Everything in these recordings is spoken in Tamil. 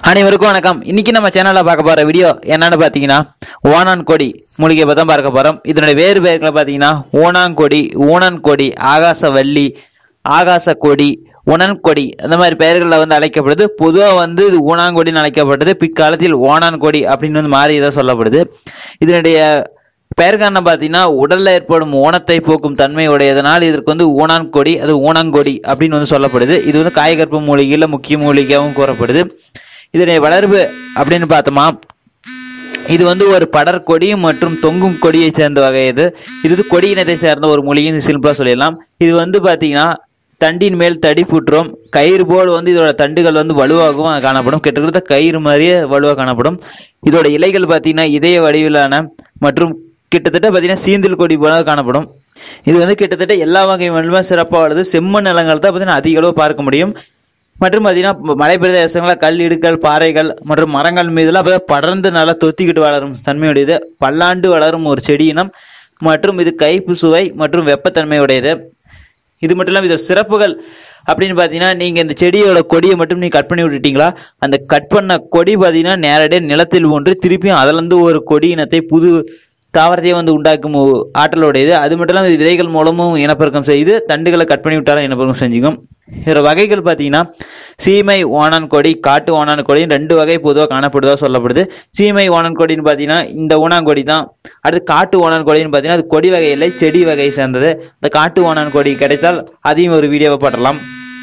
அனைவருக்கும் வணக்கம் இன்னைக்கு நம்ம சேனல்ல பார்க்க போற வீடியோ என்னன்னு பாத்தீங்கன்னா ஓனான் கொடி மூலிகை பத்தி தான் பார்க்க போறோம் இதனுடைய வேறு பெயர்களை பாத்தீங்கன்னா ஓனாங்கொடி ஊனன் கொடி ஆகாச வள்ளி ஆகாச கொடி உணன் கொடி அந்த மாதிரி பெயர்களில் வந்து அழைக்கப்படுது பொதுவா வந்து இது ஊனாங்கொடின்னு அழைக்கப்பட்டது பிற்காலத்தில் ஓனான் கொடி அப்படின்னு வந்து மாறி இதாக சொல்லப்படுது இதனுடைய பெயர் காரணம் பார்த்தீங்கன்னா உடல்ல ஏற்படும் ஊனத்தை போக்கும் தன்மை உடையதனால் இதற்கு வந்து ஊனான் கொடி அது ஊனங்கொடி அப்படின்னு வந்து சொல்லப்படுது இது வந்து காயகற்ப மூலிகையில் முக்கிய மூலிகையாகவும் கூறப்படுது இதனுடைய வளர்வு அப்படின்னு பார்த்தோமா இது வந்து ஒரு படர்கொடி மற்றும் தொங்கும் கொடியை சேர்ந்த வகை இது இது வந்து கொடி இனத்தை சேர்ந்த ஒரு மொழின்னு சிம்பிளா சொல்லிடலாம் இது வந்து பாத்தீங்கன்னா தண்டின் மேல் தடி புற்றும் கயிறு போல் வந்து இதோட தண்டுகள் வந்து வலுவாகவும் காணப்படும் கிட்டத்தட்ட கயிறு மாதிரியே வலுவாக காணப்படும் இதோட இலைகள் பார்த்தீங்கன்னா இதய வடிவிலான மற்றும் கிட்டத்தட்ட பார்த்தீங்கன்னா சீந்தில் கொடி போல காணப்படும் இது வந்து கிட்டத்தட்ட எல்லா வகை மண்ணுமே சிறப்பாக வளருது செம்மண் நிலங்கள் தான் பார்த்தீங்கன்னா அதிக அளவு பார்க்க முடியும் மற்றும் பார்த்தீங்கன்னா மலை பிரதேசங்களில் கல் இடுக்கல் பாறைகள் மற்றும் மரங்கள் மீதுலாம் அப்போ படர்ந்து நல்லா தொத்திக்கிட்டு வளரும் தன்மையுடையது பல்லாண்டு வளரும் ஒரு செடி இனம் மற்றும் இது கைப்பு சுவை மற்றும் வெப்பத்தன்மையுடையது இது மட்டும் இல்லாமல் இதோட சிறப்புகள் அப்படின்னு பார்த்தீங்கன்னா நீங்கள் இந்த செடியோட கொடியை மட்டும் நீங்கள் கட் பண்ணி விட்டுட்டீங்களா அந்த கட் பண்ண கொடி பார்த்தீங்கன்னா நேரடியாக நிலத்தில் ஒன்று திருப்பியும் அதுலேருந்து ஒரு கொடி இனத்தை புது தாவரத்தையே வந்து உண்டாக்கும் ஒ- ஆற்றலுடையது அது மட்டும் இல்லாமல் இது விதைகள் மூலமும் இனப்பெருக்கம் செய்து தண்டுகளை கட் பண்ணி விட்டாலும் இனப்பெருக்கம் செஞ்சுக்கும் இதோட வகைகள் பார்த்தீங்கன்னா சீமை ஓனான் கொடி காட்டு ஓனான் கொடி ரெண்டு வகை பொதுவாக காணப்படுவதாக சொல்லப்படுது சீமை ஓனான் கொடின்னு பார்த்தீங்கன்னா இந்த ஓனாங்கொடி தான் அடுத்து காட்டு ஓனான் கொடின்னு பார்த்தீங்கன்னா அது கொடி வகை இல்லை செடி வகை சேர்ந்தது இந்த காட்டு ஓனான் கொடி கிடைத்தால் அதையும் ஒரு வீடியோவை போடலாம்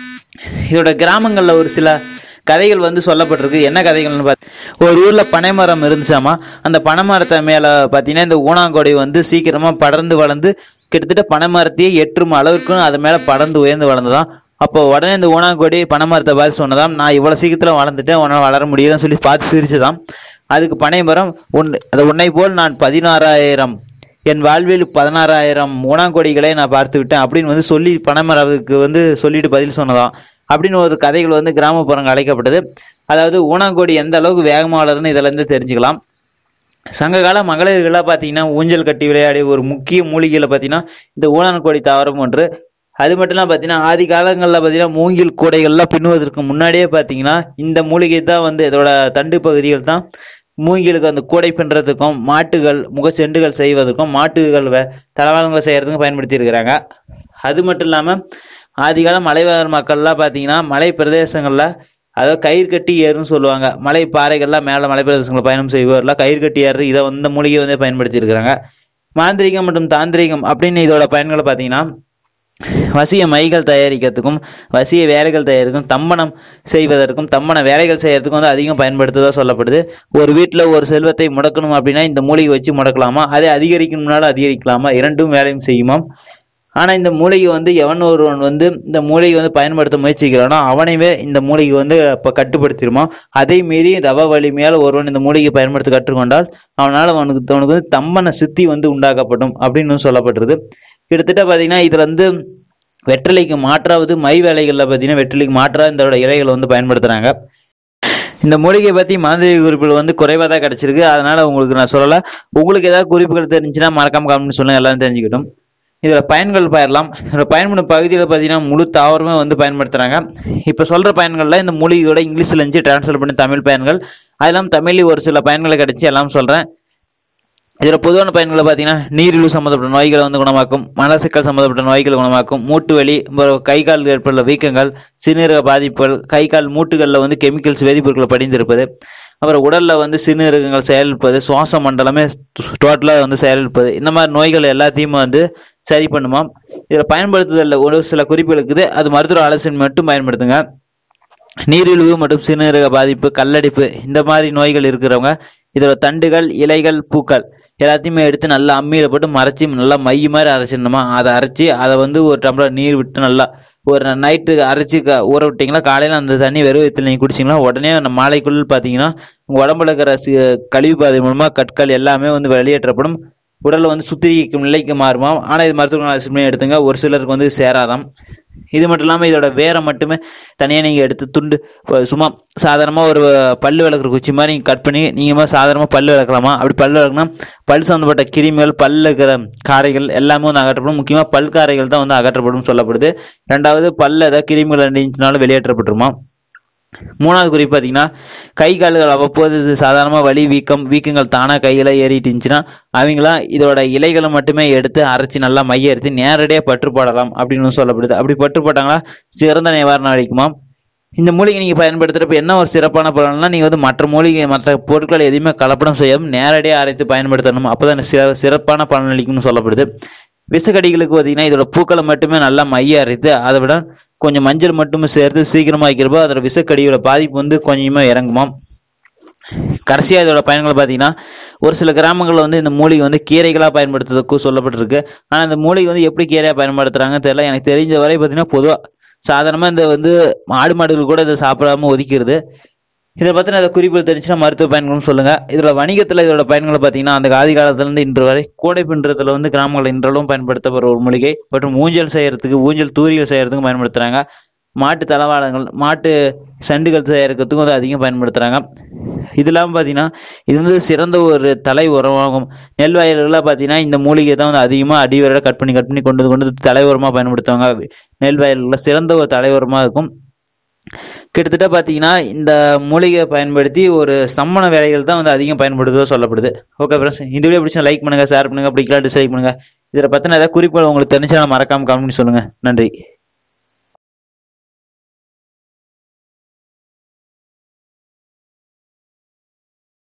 இதோட கிராமங்களில் ஒரு சில கதைகள் வந்து சொல்லப்பட்டிருக்கு என்ன கதைகள்னு பார்த்து ஒரு ஊரில் பனைமரம் இருந்துச்சாமா அந்த பனைமரத்தை மேலே பார்த்தீங்கன்னா இந்த ஊனாங்கொடி வந்து சீக்கிரமாக படர்ந்து வளர்ந்து கிட்டத்தட்ட பனைமரத்தையே எட்டும் அளவுக்கு அது மேலே படர்ந்து உயர்ந்து வளர்ந்ததாம் அப்போ உடனே இந்த ஊனாங்கொடி பனைமரத்தை பார்த்து சொன்னதாம் நான் இவ்வளோ சீக்கிரத்தில் வளர்ந்துட்டேன் உன்னால் வளர முடியலன்னு சொல்லி பார்த்து சிரிச்சதாம் அதுக்கு பனைமரம் உன் அது உன்னை போல் நான் பதினாறாயிரம் என் வாழ்வில் பதினாறாயிரம் ஊனாங்கொடிகளை நான் பார்த்து விட்டேன் அப்படின்னு வந்து சொல்லி பனைமரத்துக்கு வந்து சொல்லிட்டு பதில் சொன்னதாம் அப்படின்னு ஒரு கதைகள் வந்து கிராமப்புறங்கள் அழைக்கப்பட்டது அதாவது ஊனாங்கொடி எந்த அளவுக்கு வேகமாக வளருன்னு இதுல இருந்து தெரிஞ்சுக்கலாம் சங்ககால மகளிர்களாக பார்த்தீங்கன்னா ஊஞ்சல் கட்டி விளையாடிய ஒரு முக்கிய மூலிகையில் பார்த்தீங்கன்னா இந்த ஊனான்கொடி தாவரம் ஒன்று அது மட்டும் இல்லாமல் பார்த்தீங்கன்னா ஆதி காலங்களில் பார்த்தீங்கன்னா மூங்கில் கூடைகள்லாம் பின்னுவதற்கு முன்னாடியே பார்த்தீங்கன்னா இந்த மூலிகை தான் வந்து இதோட தண்டு பகுதிகள் தான் மூங்கிலுக்கு அந்த கூடை பின்னுறதுக்கும் மாட்டுகள் முகச்செண்டுகள் செய்வதற்கும் மாட்டுகள் வே- தளவாடங்களை செய்யறதுக்கும் பயன்படுத்தி இருக்கிறாங்க அது மட்டும் இல்லாமல் ஆதிகால மலைவாழ் மக்கள்லாம் பார்த்தீங்கன்னா மலை பிரதேசங்களில் அதாவது கயிறு கட்டி ஏறுன்னு சொல்லுவாங்க மலை பாறைகள்லாம் மேலே மலை பிரதேசங்களில் பயணம் செய்வோர்லாம் கயிறு கட்டி ஏறுறது இதை வந்து மூலிகை வந்து பயன்படுத்தி இருக்கிறாங்க மாந்திரிகம் மற்றும் தாந்திரிகம் அப்படின்னு இதோட பயன்களை பார்த்தீங்கன்னா வசிய மைகள் தயாரிக்கிறதுக்கும் வசிய வேலைகள் தயாரிக்கும் தம்மனம் செய்வதற்கும் தம்மன வேலைகள் செய்யறதுக்கும் வந்து அதிகம் பயன்படுத்துவதா சொல்லப்படுது ஒரு வீட்டில் ஒரு செல்வத்தை முடக்கணும் அப்படின்னா இந்த மூலிகை வச்சு முடக்கலாமா அதை அதிகரிக்கணும்னாலும் அதிகரிக்கலாமா இரண்டும் வேலையும் செய்யுமாம் ஆனா இந்த மூலிகை வந்து எவன் ஒருவன் வந்து இந்த மூலிகை வந்து பயன்படுத்த முயற்சிக்கிறானோ அவனைவே இந்த மூலிகை வந்து இப்ப கட்டுப்படுத்திடுமா அதை மீறி தவ வலிமையால் ஒருவன் இந்த மூலிகை பயன்படுத்த கற்றுக்கொண்டால் அவனால் அவனுக்கு அவனுக்கு வந்து தம்மன சித்தி வந்து உண்டாக்கப்படும் அப்படின்னு சொல்லப்பட்டிருது கிட்டத்தட்ட பாத்தீங்கன்னா இதுல வந்து வெற்றிலைக்கு மாற்றாவது மை வேலைகளில் பார்த்தீங்கன்னா வெற்றிலைக்கு மாற்றா இந்த இலைகளை வந்து பயன்படுத்துறாங்க இந்த மூலிகை பத்தி மாந்திரிக குறிப்புகள் வந்து குறைவாக தான் கிடைச்சிருக்கு அதனால உங்களுக்கு நான் சொல்லல உங்களுக்கு ஏதாவது குறிப்புகள் தெரிஞ்சுன்னா மறக்காம கமெண்ட் சொல்லுங்க எல்லாரும் தெரிஞ்சுக்கிட்டும் இதுல பயன்கள் பயிரலாம் இதோட பயன்படும் பகுதியில் பார்த்தீங்கன்னா முழு தாவரமே வந்து பயன்படுத்துறாங்க இப்போ சொல்ற பயன்கள்ல இந்த மூலிகையோட இங்கிலீஷ்ல இருந்து டிரான்ஸ்லேட் பண்ணி தமிழ் பயன்கள் அதெல்லாம் தமிழில் ஒரு சில பயன்களை கிடைச்சி எல்லாம் சொல்றேன் இதுல பொதுவான பயன்களை பார்த்தீங்கன்னா நீரிழிவு சம்மந்தப்பட்ட நோய்களை வந்து குணமாக்கும் மலசிக்கல் சம்மந்தப்பட்ட நோய்களை குணமாக்கும் மூட்டு வலி அப்புறம் கை கால் ஏற்படுற வீக்கங்கள் சிறுநீரக பாதிப்புகள் கை கால் மூட்டுகளில் வந்து கெமிக்கல்ஸ் வேதிப்பொருட்கள் படிந்திருப்பது அப்புறம் உடல்ல வந்து சிறுநீரகங்கள் செயலிழப்பது சுவாச மண்டலமே டோட்டலா வந்து செயலிழப்பது இந்த மாதிரி நோய்கள் எல்லாத்தையும் வந்து சரி பண்ணுமாம் இதில் பயன்படுத்துதல்ல ஒரு சில குறிப்பு இருக்குது அது மருத்துவ ஆலோசனை மட்டும் பயன்படுத்துங்க நீரிழிவு மற்றும் சிறுநீரக பாதிப்பு கல்லடிப்பு இந்த மாதிரி நோய்கள் இருக்கிறவங்க இதோட தண்டுகள் இலைகள் பூக்கள் எல்லாத்தையுமே எடுத்து நல்லா அம்மியில போட்டு மறைச்சி நல்லா மை மாதிரி அரைச்சிடணுமா அதை அரைச்சி அதை வந்து ஒரு டம்ளர் நீர் விட்டு நல்லா ஒரு நைட்டு அரைச்சி க- ஊற விட்டீங்களா காலையில அந்த தண்ணி வெறும் வயித்துல நீங்க குடிச்சீங்களா உடனே அந்த மாலைக்குள் பாத்தீங்கன்னா உங்க உடம்புல இருக்கிற சி- கழிவு பாதை மூலமா கற்கள் எல்லாமே வந்து வெளியேற்றப்படும் உடல்ல வந்து சுத்திகரிக்கும் நிலைக்கு மாறுமாம் ஆனா இது மருத்துவ ஆலோசனை எடுத்துங்க ஒரு சிலருக்கு வந்து சேராதாம் இது மட்டும் இல்லாம இதோட வேரை மட்டுமே தனியா நீங்க எடுத்து துண்டு இப்ப சும்மா சாதாரணமா ஒரு பல்லு விளக்குற குச்சி மாதிரி நீங்க கட் பண்ணி நீங்க சாதாரணமா பல்லு விளக்கலாமா அப்படி பல்லு விளக்குனா பல் சம்பந்தப்பட்ட கிருமிகள் பல்ல இருக்கிற காரைகள் எல்லாமே வந்து அகற்றப்படும் முக்கியமா பல் காரைகள் தான் வந்து அகற்றப்படும் சொல்லப்படுது ரெண்டாவது பல்ல ஏதாவது கிருமிகள் இருந்துச்சுனாலும் வெளியேற்றப்பட்டுருமா மூணாவது குறிப்பு பார்த்தீங்கன்னா கை கால்கள் அவ்வப்போது இது சாதாரணமாக வலி வீக்கம் வீக்கங்கள் தானாக கையில் ஏறிட்டு இருந்துச்சுன்னா அவங்களாம் இதோட இலைகளை மட்டுமே எடுத்து அரைச்சி நல்லா மைய எடுத்து நேரடியாக பற்று போடலாம் அப்படின்னு சொல்லப்படுது அப்படி பற்று போட்டாங்களா சிறந்த நிவாரணம் அளிக்குமாம் இந்த மூலிகை நீங்கள் பயன்படுத்துகிறப்ப என்ன ஒரு சிறப்பான பலன்னா நீங்கள் வந்து மற்ற மூலிகை மற்ற பொருட்கள் எதுவுமே கலப்படம் செய்யாமல் நேரடியாக அரைத்து பயன்படுத்தணும் அப்போ தான் சிறப்பான பலன் அளிக்கும்னு சொல்லப்படுது விஷக்கடிகளுக்கு பார்த்தீங்கன்னா இதோட பூக்களை மட்டுமே நல்லா மைய அரைத்து அதை விட கொஞ்சம் மஞ்சள் மட்டுமே சேர்த்து சீக்கிரமாக வைக்கிறப்போ அதோட விஷக்கடியோட பாதிப்பு வந்து கொஞ்சமாக இறங்குமாம் கடைசியாக இதோட பயன்கள் பார்த்தீங்கன்னா ஒரு சில கிராமங்களில் வந்து இந்த மூலிகை வந்து கீரைகளாக பயன்படுத்துறதுக்கும் சொல்லப்பட்டிருக்கு ஆனால் இந்த மூலிகை வந்து எப்படி கீரையாக பயன்படுத்துகிறாங்கன்னு தெரியல எனக்கு தெரிஞ்ச வரை பார்த்தீங்கன்னா பொதுவாக சாதாரணமாக இந்த வந்து ஆடு மாடுகள் கூட இதை சாப்பிடாம ஒதுக்கிறது இதை பற்றின இந்த குறிப்புகள் தெரிஞ்சுன்னா மருத்துவ பயன்களும் சொல்லுங்கள் இதில் வணிகத்தில் இதோட பயன்களை பார்த்தீங்கன்னா அந்த ஆதி காலத்துலேருந்து இன்று வரை கூடை பின்றத்தில் வந்து கிராமங்கள் இன்றளவும் பயன்படுத்தப்படுற ஒரு மூலிகை மற்றும் ஊஞ்சல் செய்யறதுக்கு ஊஞ்சல் தூரியல் செய்யறதுக்கும் பயன்படுத்துகிறாங்க மாட்டு தளவாடங்கள் மாட்டு சண்டுகள் செய்யறதுக்கும் வந்து அதிகம் பயன்படுத்துகிறாங்க இது இல்லாமல் பார்த்தீங்கன்னா இது வந்து சிறந்த ஒரு தலை உரமாகும் நெல் வயல்கள்லாம் பார்த்தீங்கன்னா இந்த மூலிகை தான் வந்து அதிகமாக அடிவரோட கட் பண்ணி கட் பண்ணி கொண்டு வந்து கொண்டு வந்து தலை உரமாக பயன்படுத்துவாங்க நெல் வயல்களில் சிறந்த ஒரு தலை உரமாக இருக்கும் கிட்டத்தட்ட பார்த்தீங்கன்னா இந்த மூலிகையை பயன்படுத்தி ஒரு சம்மண வேலைகள் தான் வந்து அதிகம் பயன்படுத்துவதாக சொல்லப்படுது ஓகே ஃப்ரெண்ட்ஸ் இந்த வீடியோ பிடிச்சா லைக் பண்ணுங்கள் ஷேர் பண்ணுங்கள் பிடிக்கலாம் டிஸ்லைக் பண்ணுங்கள் இதில் பற்றின ஏதாவது குறிப்புகள் உங்களுக்கு தெரிஞ்சுன்னா மறக்காமல் கமெண்ட் பண்ணி சொல்லுங்கள் நன்றி